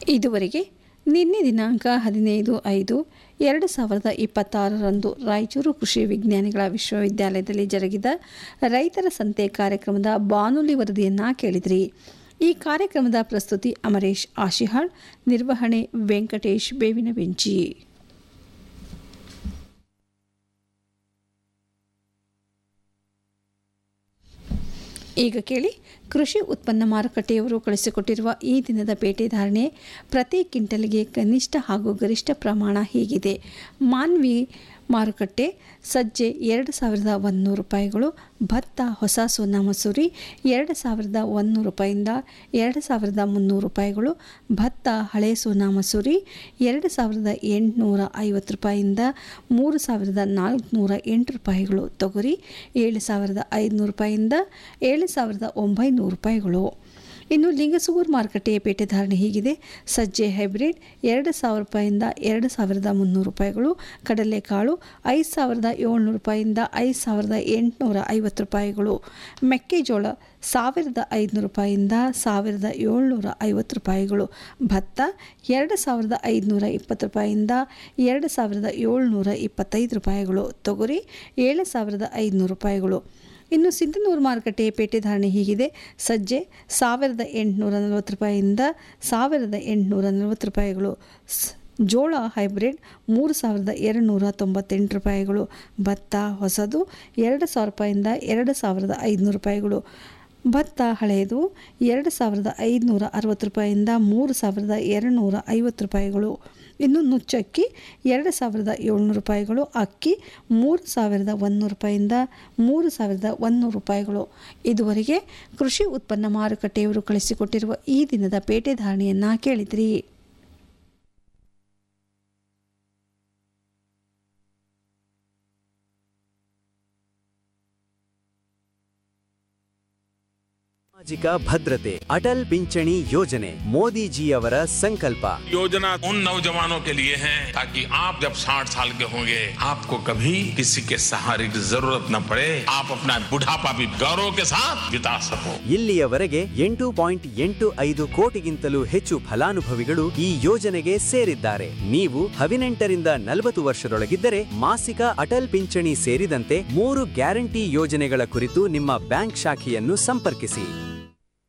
ಇದುವರೆಗೆ ನಿನ್ನೆ ದಿನಾಂಕ ಹದಿನೈದು ಐದು ಎರಡು ಸಾವಿರದ ಇಪ್ಪತ್ತಾರರಂದು ರಾಯಚೂರು ಕೃಷಿ ವಿಜ್ಞಾನಿಗಳ ವಿಶ್ವವಿದ್ಯಾಲಯದಲ್ಲಿ ಜರುಗಿದ ರೈತರ ಸಂತೆ ಕಾರ್ಯಕ್ರಮದ ಬಾನುಲಿ ವರದಿಯನ್ನು ಕೇಳಿದ್ರಿ ಈ ಕಾರ್ಯಕ್ರಮದ ಪ್ರಸ್ತುತಿ ಅಮರೇಶ್ ಆಶಿಹಾಳ್ ನಿರ್ವಹಣೆ ವೆಂಕಟೇಶ್ ಬೇವಿನ ಬೆಂಚಿ ಈಗ ಕೇಳಿ ಕೃಷಿ ಉತ್ಪನ್ನ ಮಾರುಕಟ್ಟೆಯವರು ಕಳಿಸಿಕೊಟ್ಟಿರುವ ಈ ದಿನದ ಪೇಟೆ ಧಾರಣೆ ಪ್ರತಿ ಕ್ವಿಂಟಲ್ಗೆ ಕನಿಷ್ಠ ಹಾಗೂ ಗರಿಷ್ಠ ಪ್ರಮಾಣ ಹೀಗಿದೆ ಮಾನ್ವಿ ಮಾರುಕಟ್ಟೆ ಸಜ್ಜೆ ಎರಡು ಸಾವಿರದ ಒಂದುನೂರು ರೂಪಾಯಿಗಳು ಭತ್ತ ಹೊಸ ಸೋನಾ ಮಸೂರಿ ಎರಡು ಸಾವಿರದ ಒಂದುನೂರು ರೂಪಾಯಿಂದ ಎರಡು ಸಾವಿರದ ಮುನ್ನೂರು ರೂಪಾಯಿಗಳು ಭತ್ತ ಹಳೆ ಸೋನಾ ಮಸೂರಿ ಎರಡು ಸಾವಿರದ ಎಂಟುನೂರ ಐವತ್ತು ರೂಪಾಯಿಂದ ಮೂರು ಸಾವಿರದ ನಾಲ್ಕುನೂರ ಎಂಟು ರೂಪಾಯಿಗಳು ತೊಗರಿ ಏಳು ಸಾವಿರದ ಐದುನೂರು ರೂಪಾಯಿಂದ ಏಳು ಸಾವಿರದ ಒಂಬೈನೂರು ರೂಪಾಯಿಗಳು ಇನ್ನು ಲಿಂಗಸೂರು ಮಾರುಕಟ್ಟೆಯ ಪೇಟೆ ಧಾರಣೆ ಹೀಗಿದೆ ಸಜ್ಜೆ ಹೈಬ್ರಿಡ್ ಎರಡು ಸಾವಿರ ರೂಪಾಯಿಂದ ಎರಡು ಸಾವಿರದ ಮುನ್ನೂರು ರೂಪಾಯಿಗಳು ಕಡಲೆಕಾಳು ಐದು ಸಾವಿರದ ಏಳ್ನೂರು ರೂಪಾಯಿಂದ ಐದು ಸಾವಿರದ ಎಂಟುನೂರ ಐವತ್ತು ರೂಪಾಯಿಗಳು ಮೆಕ್ಕೆಜೋಳ ಸಾವಿರದ ಐದುನೂರು ರೂಪಾಯಿಂದ ಸಾವಿರದ ಏಳ್ನೂರ ಐವತ್ತು ರೂಪಾಯಿಗಳು ಭತ್ತ ಎರಡು ಸಾವಿರದ ಐದುನೂರ ಇಪ್ಪತ್ತು ರೂಪಾಯಿಂದ ಎರಡು ಸಾವಿರದ ಏಳ್ನೂರ ಇಪ್ಪತ್ತೈದು ರೂಪಾಯಿಗಳು ತೊಗರಿ ಏಳು ಸಾವಿರದ ಐದುನೂರು ರೂಪಾಯಿಗಳು ಇನ್ನು ಸಿಂಧನೂರು ಮಾರುಕಟ್ಟೆಯ ಪೇಟೆ ಧಾರಣೆ ಹೀಗಿದೆ ಸಜ್ಜೆ ಸಾವಿರದ ಎಂಟುನೂರ ನಲವತ್ತು ರೂಪಾಯಿಯಿಂದ ಸಾವಿರದ ಎಂಟುನೂರ ನಲವತ್ತು ರೂಪಾಯಿಗಳು ಸ್ ಜೋಳ ಹೈಬ್ರಿಡ್ ಮೂರು ಸಾವಿರದ ಎರಡು ನೂರ ತೊಂಬತ್ತೆಂಟು ರೂಪಾಯಿಗಳು ಭತ್ತ ಹೊಸದು ಎರಡು ಸಾವಿರ ರೂಪಾಯಿಂದ ಎರಡು ಸಾವಿರದ ಐದುನೂರು ರೂಪಾಯಿಗಳು ಭತ್ತ ಹಳೆಯದು ಎರಡು ಸಾವಿರದ ಐದುನೂರ ಅರವತ್ತು ರೂಪಾಯಿಯಿಂದ ಮೂರು ಸಾವಿರದ ಎರಡು ನೂರ ಐವತ್ತು ರೂಪಾಯಿಗಳು ಇನ್ನು ನುಚ್ಚಕ್ಕಿ ಎರಡು ಸಾವಿರದ ಏಳ್ನೂರು ರೂಪಾಯಿಗಳು ಅಕ್ಕಿ ಮೂರು ಸಾವಿರದ ಒಂದುನೂರು ರೂಪಾಯಿಂದ ಮೂರು ಸಾವಿರದ ಒಂದುನೂರು ರೂಪಾಯಿಗಳು ಇದುವರೆಗೆ ಕೃಷಿ ಉತ್ಪನ್ನ ಮಾರುಕಟ್ಟೆಯವರು ಕಳಿಸಿಕೊಟ್ಟಿರುವ ಈ ದಿನದ ಪೇಟೆ ಧಾರಣೆಯನ್ನು ಕೇಳಿದ್ರಿ ಸಾಮಾಜಿಕ ಭದ್ರತೆ ಅಟಲ್ ಪಿಂಚಣಿ ಯೋಜನೆ ಮೋದಿಜಿಯವರ ಸಂಕಲ್ಪ योजना उन नौजवानों के लिए है ताकि आप जब 60 साल के होंगे आपको कभी किसी के सहारे की जरूरत न पड़े आप अपना बुढ़ापा भी गौरव के साथ बिता सको ಇಲ್ಲಿಯವರೆಗೆ ಎಂಟು ಪಾಯಿಂಟ್ ಎಂಟು ಐದು ಕೋಟಿಗಿಂತಲೂ ಹೆಚ್ಚು ಫಲಾನುಭವಿಗಳು ಈ ಯೋಜನೆಗೆ ಸೇರಿದ್ದಾರೆ ನೀವು ಹದಿನೆಂಟರಿಂದ ನಲವತ್ತು ವರ್ಷದೊಳಗಿದ್ದರೆ ಮಾಸಿಕ ಅಟಲ್ ಪಿಂಚಣಿ ಸೇರಿದಂತೆ ಮೂರು ಗ್ಯಾರಂಟಿ ಯೋಜನೆಗಳ ಕುರಿತು ನಿಮ್ಮ ಬ್ಯಾಂಕ್ ಶಾಖೆಯನ್ನು ಸಂಪರ್ಕಿಸಿ